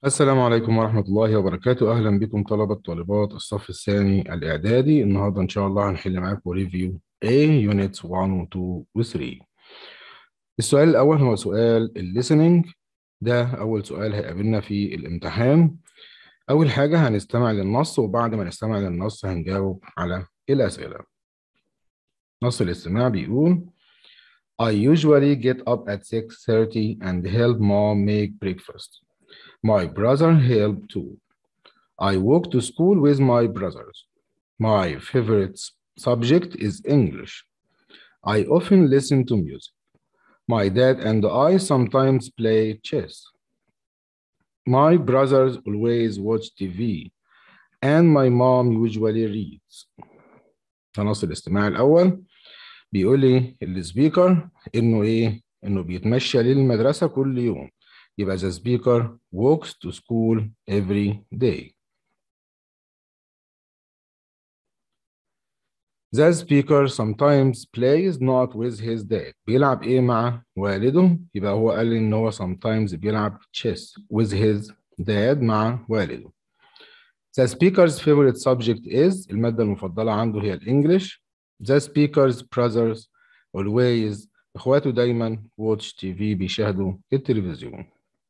السلام عليكم ورحمة الله وبركاته أهلا بكم طلبة طالبات الصف الثاني الإعدادي النهاردة إن شاء الله هنحل معاكم ريفيو A Units 1 و 2 و 3 السؤال الأول هو سؤال الليسننج ده أول سؤال هيقابلنا في الامتحان أول حاجة هنستمع للنص وبعد ما نستمع للنص هنجاوب على الأسئلة نص الاستماع بيقول I usually get up at 6:30 and help mom make breakfast. My brother helped too. I walk to school with my brothers. My favorite subject is English. I often listen to music. My dad and I sometimes play chess. My brothers always watch TV. And my mom usually reads. ده نص الاستماع الأول بيقول لي السبيكر إنه إيه؟ إنه بيتمشى للمدرسة كل يوم. يبقى the speaker walks to school every day. The speaker sometimes plays not with his dad. بيلعب ايه مع والده؟ يبقى هو قال لي ان هو sometimes بيلعب chess with his dad مع والده. The speaker's favorite subject is المادة المفضلة عنده هي الانجليش. The speaker's brothers always اخواته دايما watch TV بيشاهدوا التلفزيون.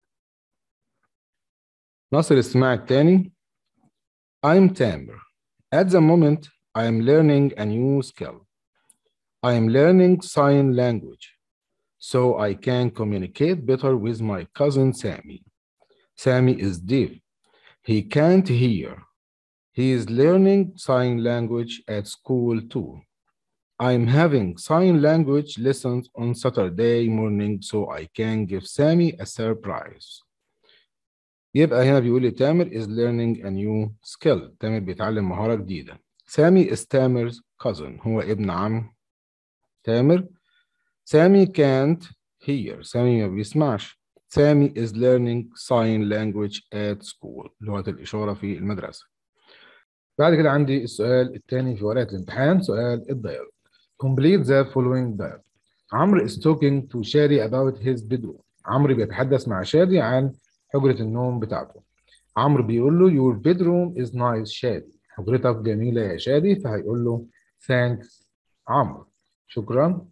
نص الاستماع الثاني I'm Tamer. At the moment I am learning a new skill. I am learning sign language so I can communicate better with my cousin Sammy. Sammy is deaf. He can't hear. He is learning sign language at school too. I'm having sign language lessons on Saturday morning so I can give Sammy a surprise. يبقى هنا بيقول لي تامر is learning a new skill تامر بيتعلم مهارة جديدة سامي is تامر's cousin هو ابن عم تامر سامي can't hear سامي ما بيسمعش سامي is learning sign language at school لغة الإشارة في المدرسة بعد كده عندي السؤال الثاني في ورقة الامتحان سؤال الديالوج complete the following dialogue عمرو is talking to شادي about his bedroom عمرو بيتحدث مع شادي عن حجرة النوم بتاعته عمرو بيقول له your bedroom is nice شادي حجرتك جميلة يا شادي فهيقول له thanks عمرو شكرا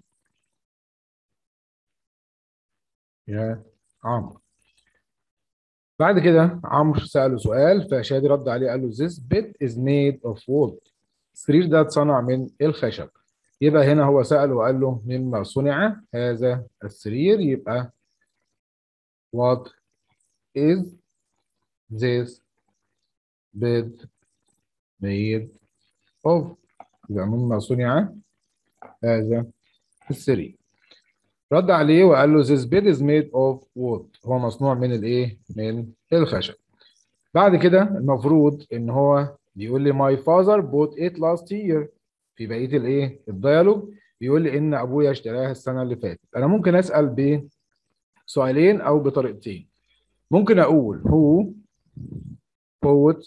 يا عمرو بعد كده عمرو سأله سؤال فشادي رد عليه قال له this bed is made of wood السرير ده اتصنع من الخشب يبقى هنا هو سأله وقال له مما صنع هذا السرير يبقى what is this bed made of يبقى مما صنع هذا السرير رد عليه وقال له this bed is made of wood هو مصنوع من الايه من الخشب بعد كده المفروض ان هو بيقول لي my father bought it last year في بقيه الايه الديالوج بيقول لي ان ابويا اشتراها السنه اللي فاتت انا ممكن اسال بسؤالين او بطريقتين ممكن اقول who bought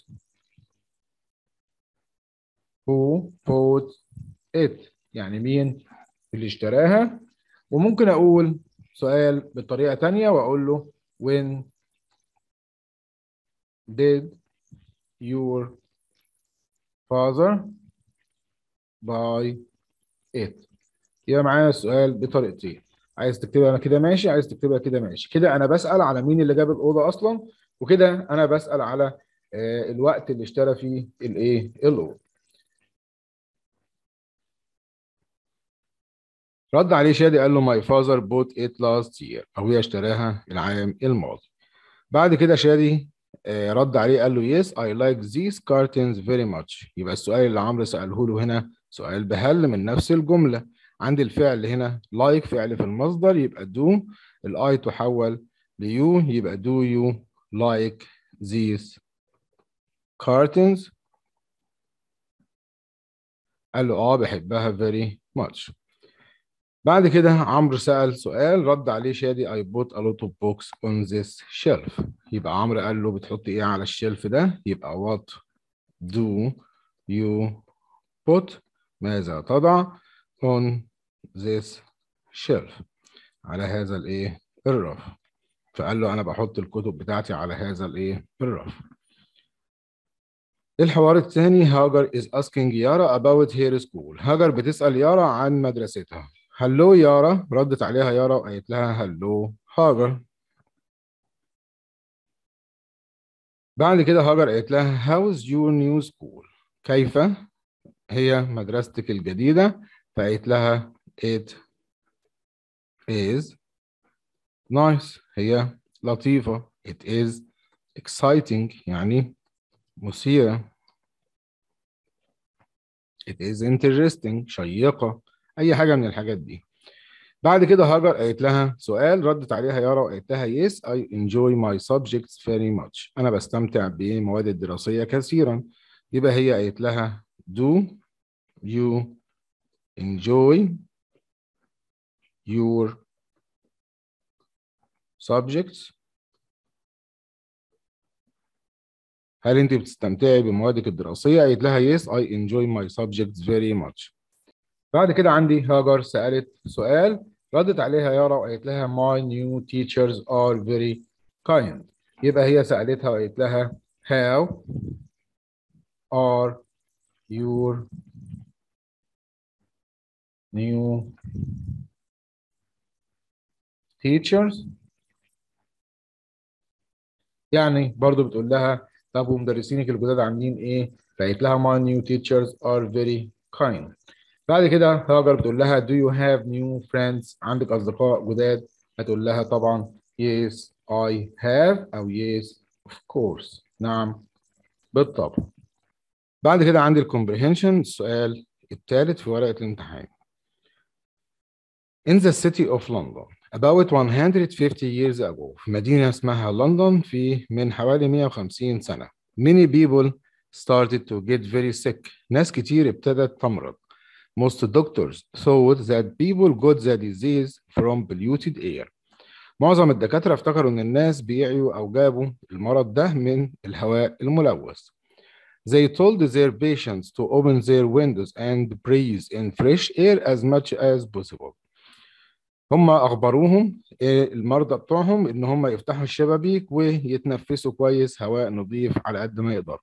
who bought it يعني مين اللي اشتراها وممكن اقول سؤال بطريقه تانية واقول له when did your father buy it يبقى معايا السؤال بطريقتين عايز تكتبها انا كده ماشي عايز تكتبها كده ماشي كده انا بسأل على مين اللي جاب الأوضة أصلا وكده انا بسأل على آه الوقت اللي اشترى فيه الايه الأوضة رد عليه شادي قال له my father bought it last year أبويا اشتراها العام الماضي بعد كده شادي آه رد عليه قال له yes I like these curtains very much يبقى السؤال اللي عمرو سأله له هنا سؤال بهل من نفس الجملة عندي الفعل هنا like فعل في المصدر يبقى do الاي تحول ليو يبقى do you like these curtains قال له اه بحبها very much بعد كده عمرو سأل سؤال رد عليه شادي I put a lot of books on this shelf يبقى عمرو قال له بتحط ايه على الشلف ده يبقى what do you put ماذا تضع on this shelf على هذا الايه الرف فقال له انا بحط الكتب بتاعتي على هذا الايه الرف الحوار الثاني هاجر is asking يارا about her school هاجر بتسأل يارا عن مدرستها هلو يارا ردت عليها يارا وقالت لها هلو هاجر بعد كده هاجر قالت لها how's your new school كيف هي مدرستك الجديدة فقالت لها it is nice هي لطيفة it is exciting يعني مثيرة it is interesting شيقة أي حاجة من الحاجات دي بعد كده هاجر قالت لها سؤال ردت عليها يارا وقالت لها yes I enjoy my subjects very much أنا بستمتع بمواد الدراسية كثيرا يبقى هي قالت لها do you enjoy your subjects هل انت بتستمتعي بموادك الدراسيه قالت لها yes I enjoy my subjects very much بعد كده عندي هاجر سالت سؤال ردت عليها يارا وقالت لها my new teachers are very kind يبقى هي سالتها وقالت لها how are your new teachers يعني برضو بتقول لها طب ومدرسينك الجداد عاملين ايه؟ فقالت لها my new teachers are very kind. بعد كده هاجر بتقول لها do you have new friends؟ عندك اصدقاء جداد؟ هتقول لها طبعا yes I have او yes of course. نعم بالطبع. بعد كده عندي الكومبريهنشن السؤال الثالث في ورقة الامتحان. In the city of London about 150 years ago في مدينة اسمها لندن في من حوالي 150 سنة many people started to get very sick ناس كتير ابتدت تمرض most doctors thought that people got the disease from polluted air معظم الدكاترة افتكروا ان الناس بيعيوا او جابوا المرض ده من الهواء الملوث They told their patients to open their windows and breathe in fresh air as much as possible. هم اخبروهم المرضى بتوعهم ان هم يفتحوا الشبابيك ويتنفسوا كويس هواء نظيف على قد ما يقدروا.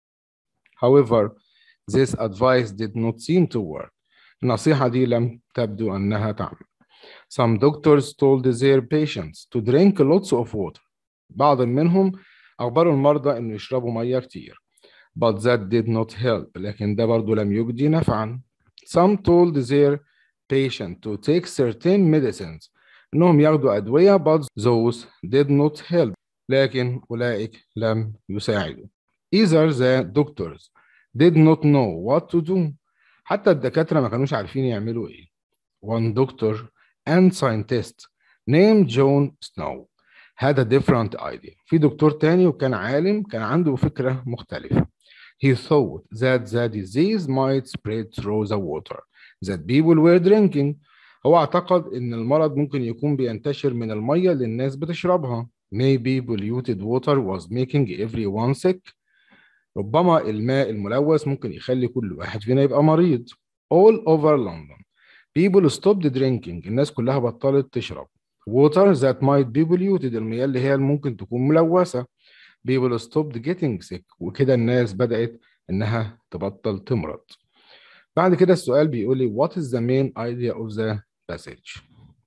However, this advice did not seem to work. النصيحة دي لم تبدو أنها تعمل. Some doctors told their patients to drink lots of water. بعض منهم أخبروا المرضى إنه يشربوا مية كتير. But that did not help. لكن ده برضو لم يجدي نفعا. Some told their patient to take certain medicines انهم ياخدوا ادويه but those did not help لكن اولئك لم يساعدوا either the doctors did not know what to do حتى الدكاتره ما كانوش عارفين يعملوا ايه one doctor and scientist named John Snow had a different idea في دكتور تاني وكان عالم كان عنده فكره مختلفه he thought that the disease might spread through the water that people were drinking هو اعتقد ان المرض ممكن يكون بينتشر من الميه اللي الناس بتشربها maybe polluted water was making everyone sick ربما الماء الملوث ممكن يخلي كل واحد فينا يبقى مريض all over London people stopped drinking الناس كلها بطلت تشرب water that might be polluted المياه اللي هي ممكن تكون ملوثة people stopped getting sick وكده الناس بدأت إنها تبطل تمرض بعد كده السؤال بيقول لي what is the main idea of the passage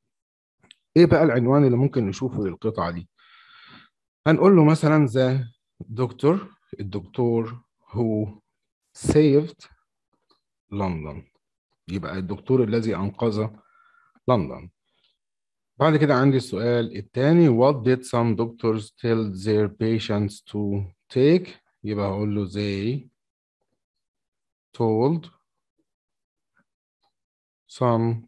ايه بقى العنوان اللي ممكن نشوفه للقطعة دي هنقول له مثلا the doctor الدكتور who saved London يبقى الدكتور الذي أنقذ لندن بعد كده عندي السؤال الثاني what did some doctors tell their patients to take يبقى هقول له they told some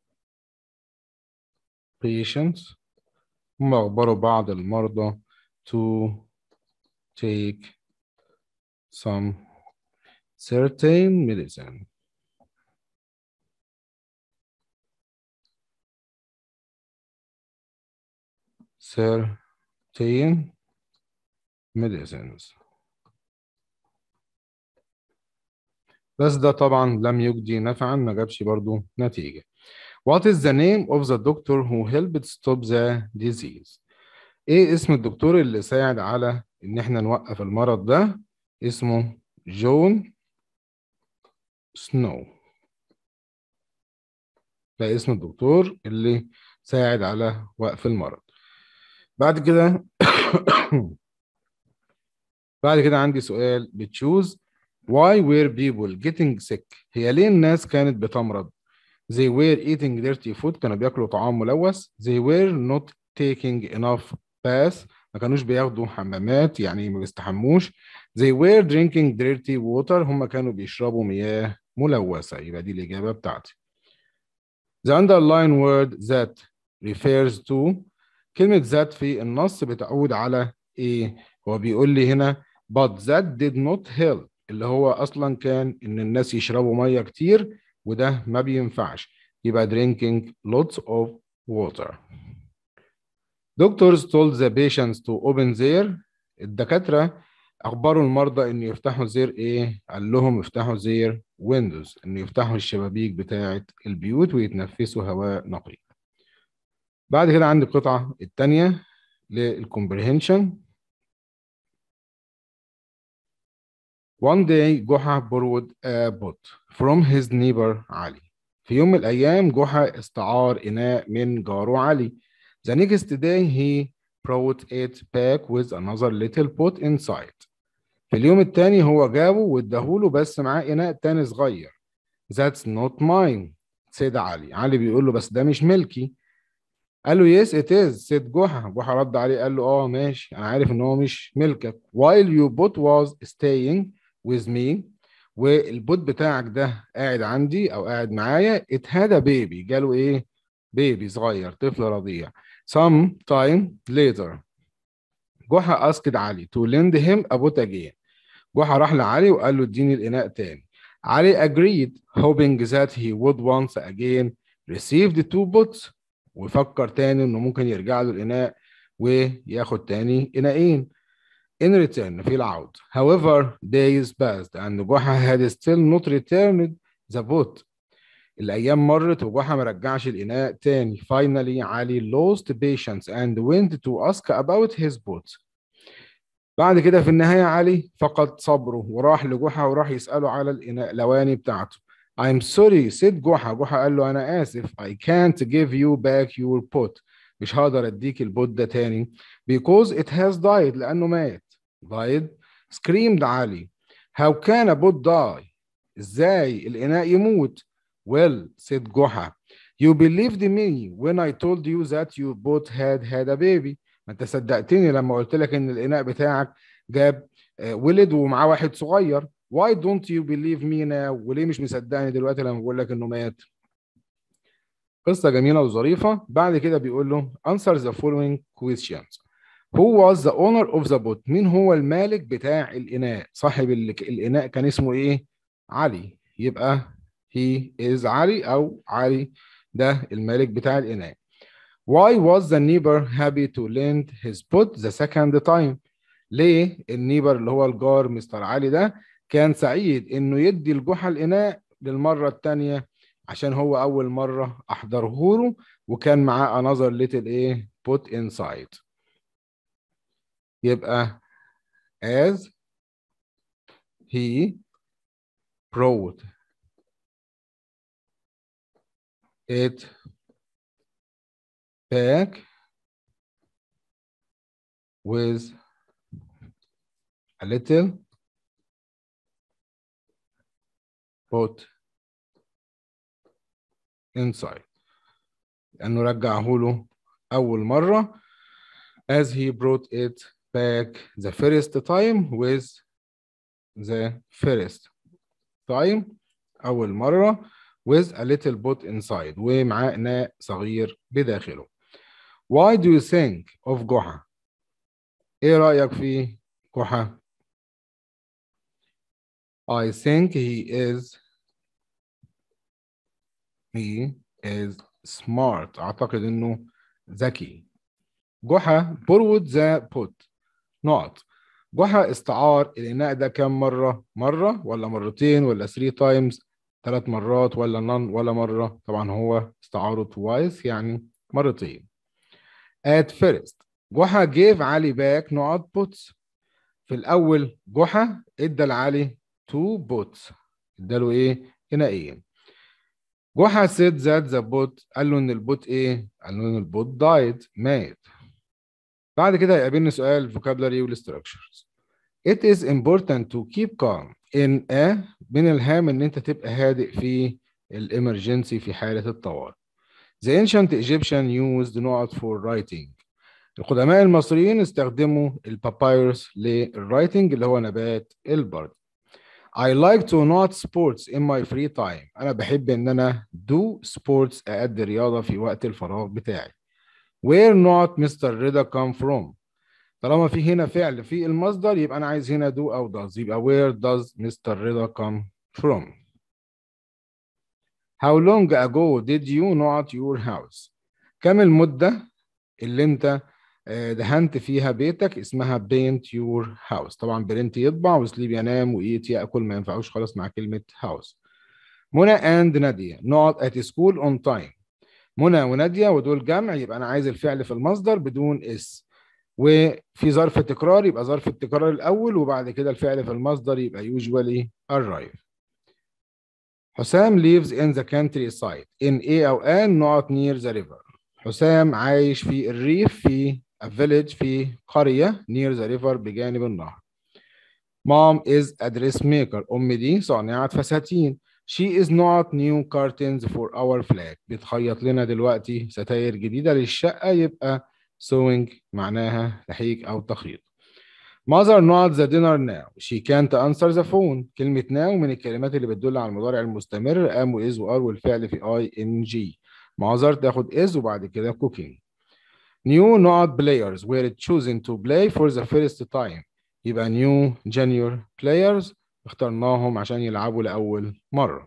patients هم أخبروا بعض المرضى to take some certain medicine certain medicines بس ده طبعا لم يجدي نفعا ما جابش برضو نتيجة What is the name of the doctor who helped stop the disease ايه اسم الدكتور اللي ساعد على ان احنا نوقف المرض ده اسمه جون سنو ده اسم الدكتور اللي ساعد على وقف المرض بعد كده بعد كده عندي سؤال بتشوز why were people getting sick هي ليه الناس كانت بتمرض they were eating dirty food كانوا بياكلوا طعام ملوث they were not taking enough baths ما كانوش بياخدوا حمامات يعني ما بيستحموش they were drinking dirty water هم كانوا بيشربوا مياه ملوثة يبقى دي الإجابة بتاعتي the underline word that refers to كلمة that في النص بتعود على إيه هو بيقول لي هنا but that did not help اللي هو أصلا كان إن الناس يشربوا مية كتير وده ما بينفعش يبقى drinking lots of water doctors told the patients to open their الدكاترة أخبروا المرضى إن يفتحوا زير إيه؟ قال لهم افتحوا زير ويندوز إن يفتحوا الشبابيك بتاعة البيوت ويتنفسوا هواء نقي. بعد كده عندي القطعة الثانية للكومبريهنشن. One day جحا borrowed a boat from his neighbor علي. في يوم من الأيام جحا استعار إناء من جاره علي. The next day he brought it back with another little pot inside. في اليوم التاني هو جابه واداهوله بس معاه إناء تاني صغير. That's not mine said علي. علي بيقول له بس ده مش ملكي. قال له yes it is said جحا. جحا رد عليه قال له اه ماشي أنا عارف إن هو مش ملكك. While your boat was staying with me والبوت بتاعك ده قاعد عندي أو قاعد معايا it had a baby. جاله إيه؟ بيبي صغير طفل رضيع. Some time later جحا asked علي to lend him a boat again. جحا راح لعلي وقال له اديني الإناء تاني. علي agreed hoping that he would once again receive the two boats وفكر تاني انه ممكن يرجع له الإناء وياخد تاني إناءين. In return في العود. However, days passed and جحا had still not returned the boat. الأيام مرت وجحا ما رجعش الإناء تاني. Finally, علي lost patience and went to ask about his boat. بعد كده في النهاية علي فقد صبره وراح لجحا وراح يسأله على الإناء الأواني بتاعته. I'm sorry said جحا. جحا قال له أنا آسف. I can't give you back your pot. مش هقدر أديك البوت ده تاني. Because it has died لأنه مات. died. Screamed علي. How can a boat die? إزاي الإناء يموت؟ Well, said Goha, you believed me when I told you that your boat had had a baby. ما انت صدقتني لما قلت لك ان الاناء بتاعك جاب ولد ومعاه واحد صغير. Why don't you believe me now? وليه مش مصدقني دلوقتي لما بقول لك انه مات؟ قصة جميلة وظريفة. بعد كده بيقول له answer the following questions. Who was the owner of the boat? مين هو المالك بتاع الإناء؟ صاحب الإناء كان اسمه إيه؟ علي. يبقى he is علي أو علي ده المالك بتاع الإناء. Why was the neighbor happy to lend his boat the second time? ليه النيبر اللي هو الجار مستر علي ده كان سعيد إنه يدي الجحا الإناء للمرة الثانية عشان هو أول مرة أحضره له وكان معاه another little إيه put inside. يبقى as he brought it back with a little put inside لأنه رجعه له أول مرة as he brought it back the first time with the first time أول مرة with a little boat inside ومعاه إناء صغير بداخله. Why do you think of جحا؟ إيه رأيك في جحا؟ I think he is he is smart أعتقد إنه ذكي. جحا borrowed the pot نقط. جحا استعار الإناء ده كم مرة؟ مرة ولا مرتين ولا 3 times؟ ثلاث مرات ولا نون ولا مرة طبعا هو استعاره twice يعني مرتين at first جحا gave علي باك نقط بوتس في الأول جحا ادى لعلي تو بوتس اداله ايه؟ هنا ايه؟ جحا said that the boat قال له ان البوت ايه؟ قال له ان البوت died مات بعد كده هيقابلني سؤال vocabulary والستراكشرز It is important to keep calm in a من الهام ان انت تبقى هادئ في الامرجنسي في حالة الطوارئ. The ancient Egyptian used نقط for writing. القدماء المصريين استخدموا البابايروس للرايتنج اللي هو نبات البرد. I like to not sports in my free time. أنا بحب إن أنا do sports أأدي رياضة في وقت الفراغ بتاعي. Where not Mr. رضا come from؟ طالما في هنا فعل في المصدر يبقى أنا عايز هنا do أو does يبقى where does Mr. رضا come from؟ How long ago did you not your house؟ كم المدة اللي أنت دهنت فيها بيتك اسمها paint your house طبعا برنت يطبع وسليب ينام وإيت يأكل ما ينفعوش خالص مع كلمة house منى and نادية not at school on time منى ونادية ودول جمع يبقى أنا عايز الفعل في المصدر بدون اس وفي ظرف تكرار يبقى ظرف التكرار الأول وبعد كده الفعل في المصدر يبقى usually arrive حسام lives in the countryside in A أو an not near the river حسام عايش في الريف في a village في قرية near the river بجانب النهر Mom is a dressmaker أم دي صانعة فساتين She is not new curtains for our flag بتخيط لنا دلوقتي ستاير جديدة للشقة يبقى sewing معناها تحيك أو تخيط Mother not the dinner now She can't answer the phone كلمة now من الكلمات اللي بتدل على المضارع المستمر am و is و are والفعل في ing Mother تاخد is وبعد كده cooking New not players were chosen to play for the first time يبقى new junior players اخترناهم عشان يلعبوا لأول مرة.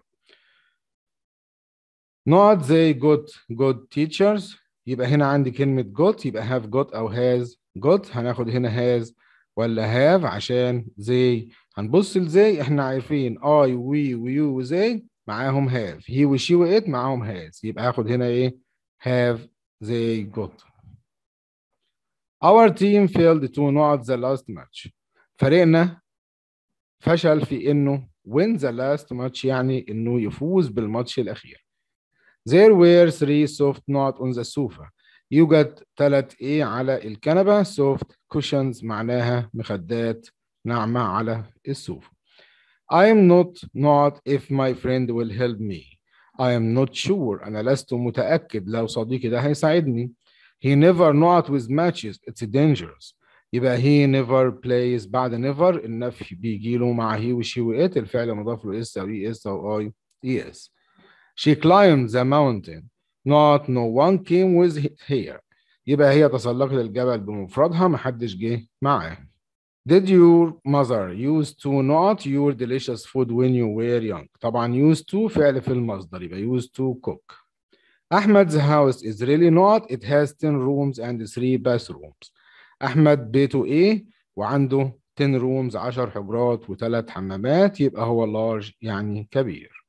Not they got good teachers يبقى هنا عندي كلمة got يبقى have got أو has got هناخد هنا has ولا have عشان they هنبص لزي احنا عارفين I we ويو وزي معاهم have he وشي وإت معاهم has يبقى هاخد هنا ايه have they got Our team failed to not the last match فريقنا فشل في انه win the last match يعني انه يفوز بالماتش الاخير. There were three soft not on the sofa. يوجد ثلاث ايه على الكنبة soft cushions معناها مخدات ناعمة على السوفا. I am not not if my friend will help me. I am not sure أنا لست متأكد لو صديقي ده هيساعدني. He never not with matches. It's dangerous. يبقى he never plays بعد never النفي بيجي له مع he وشي وات الفعل مضاف له اس او اي اس او اي اي اس she climbed the mountain not no one came with her يبقى هي تسلقت الجبل بمفردها محدش جه معاها Did your mother used to not your delicious food when you were young طبعا used to فعل في المصدر يبقى used to cook Ahmed's house is really not it has 10 rooms and 3 bathrooms احمد بيته ايه وعنده 10 رومز 10 حجرات وثلاث حمامات يبقى هو لارج يعني كبير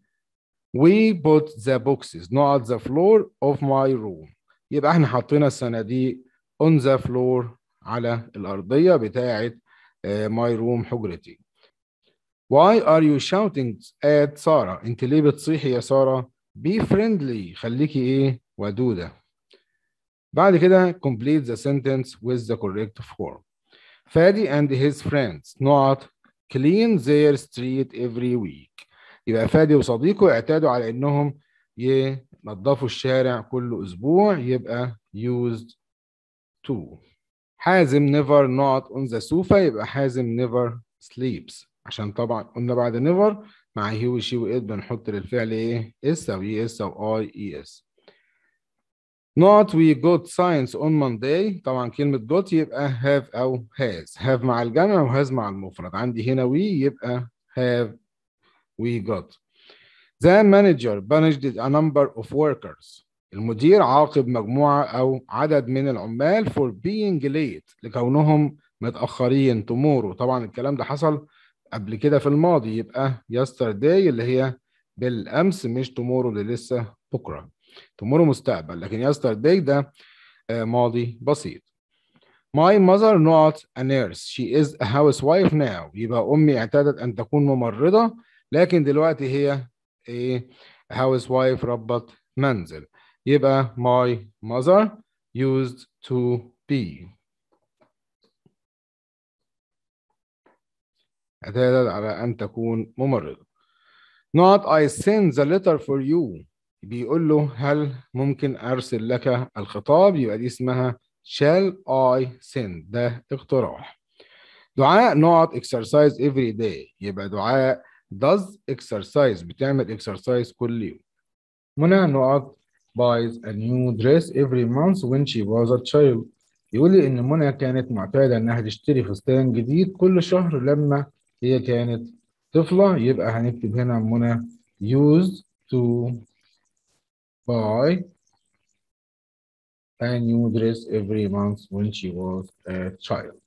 we put the boxes not the floor of my room يبقى احنا حطينا الصناديق on the floor على الأرضية بتاعة my room حجرتي why are you shouting at سارة انت ليه بتصيحي يا سارة be friendly خليكي ايه ودودة بعد كده complete the sentence with the correct form. فادي and his friends not clean their street every week. يبقى فادي وصديقه اعتادوا على انهم ينظفوا الشارع كل اسبوع يبقى used to. حازم never not on the sofa يبقى حازم never sleeps عشان طبعا قلنا بعد never مع he و she و it بنحط للفعل ايه اس او اي اس او اي اي اس. Not we got science on Monday طبعا كلمة got يبقى have أو has have مع الجمع و has مع المفرد عندي هنا we يبقى have we got The manager punished a number of workers المدير عاقب مجموعة أو عدد من العمال for being late لكونهم متأخرين tomorrow طبعا الكلام ده حصل قبل كده في الماضي يبقى yesterday اللي هي بالأمس مش tomorrow اللي لسه بكرة tomorrow مستقبل لكن yesterday ده ماضي بسيط My mother not a nurse. She is a housewife now. يبقى أمي اعتادت أن تكون ممرضة لكن دلوقتي هي إيه housewife ربة منزل. يبقى my mother used to be. اعتادت على أن تكون ممرضة. Not I send the letter for you. بيقول له هل ممكن أرسل لك الخطاب يبقى دي اسمها shall I send ده اقتراح دعاء not exercise every day يبقى دعاء does exercise بتعمل exercise كل يوم منى not buys a new dress every month when she was a child يقول لي ان منى كانت معتاده انها تشتري فستان جديد كل شهر لما هي كانت طفله يبقى هنكتب هنا منى used to buy a new dress every month when she was a child